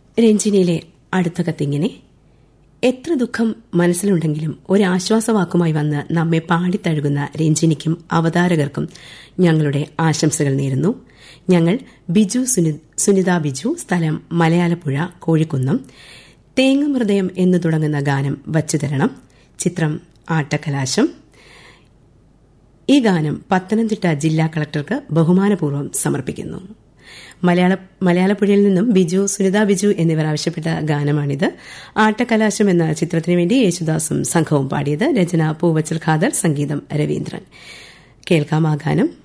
രഞ്ജിനിയിലെ അടുത്ത കത്തിങ്ങനെ എത്ര ദുഃഖം മനസ്സിലുണ്ടെങ്കിലും ഒരാശ്വാസവാക്കുമായി വന്ന് നമ്മെ പാടിത്തഴുകുന്ന രഞ്ജിനിക്കും അവതാരകർക്കും ഞങ്ങളുടെ ആശംസകൾ നേരുന്നു ഞങ്ങൾ ബിജു സുനിത ബിജു സ്ഥലം മലയാളപ്പുഴ കോഴിക്കുന്നം തേങ്ങമൃദയം എന്ന് തുടങ്ങുന്ന ഗാനം വച്ചുതരണം ചിത്രം ആട്ടക്കലാശം ഈ ഗാനം പത്തനംതിട്ട ജില്ലാ കളക്ടർക്ക് ബഹുമാനപൂർവ്വം സമർപ്പിക്കുന്നു മലയാള മലയാളപ്പുഴയിൽ നിന്നും ബിജു സുനിത ബിജു എന്നിവർ ആവശ്യപ്പെട്ട ഗാനമാണിത് ആട്ടക്കലാശം എന്ന ചിത്രത്തിനു വേണ്ടി യേശുദാസും സംഘവും പാടിയത് രചന പൂവച്ചൽ ഖാദർ സംഗീതം രവീന്ദ്രൻ കേൾക്കാം ആ ഗാനം